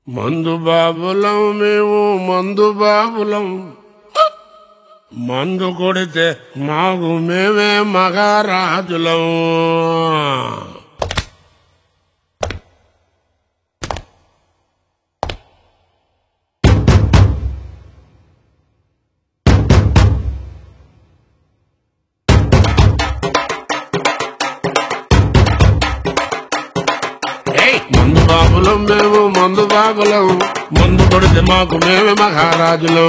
మందు బాబులం మేము మందు బాబులం మందు కొడితే మాకు మేమే మగారాజులం ఏయ్! మందు బాబులం మేము మందు బాబులం మందు కొడితే మాకు మేమే మహారాజులం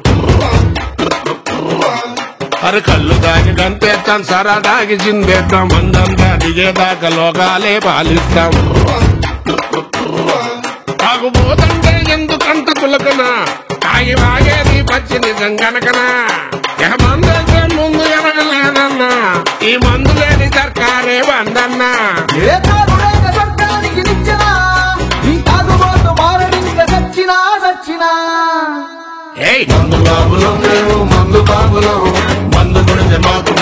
అరే కళ్ళు దాగి గంతేస్తాం సరా దాగి చిందేస్తాం మందంతా దిగేదాకా లోకాలే పాలిస్తాం తాగుబోతంటే ఎందుకంత తులకనా తాగి వాగేది పచ్చి నిజం గనకనా ఇక మందంటే ముందు ఎనగలేదన్నా ఈ మందు లేని సర్కారే బందన్నా ఏ తాగుడైన స్వర్గానికి నిచ్చెనా ఈ తాగుబోతు మారడింక సచ్చినా సచ్చినా ఏయ్ మందు బాబులం మేము మందు బాబులం మందు కొడితే మాకు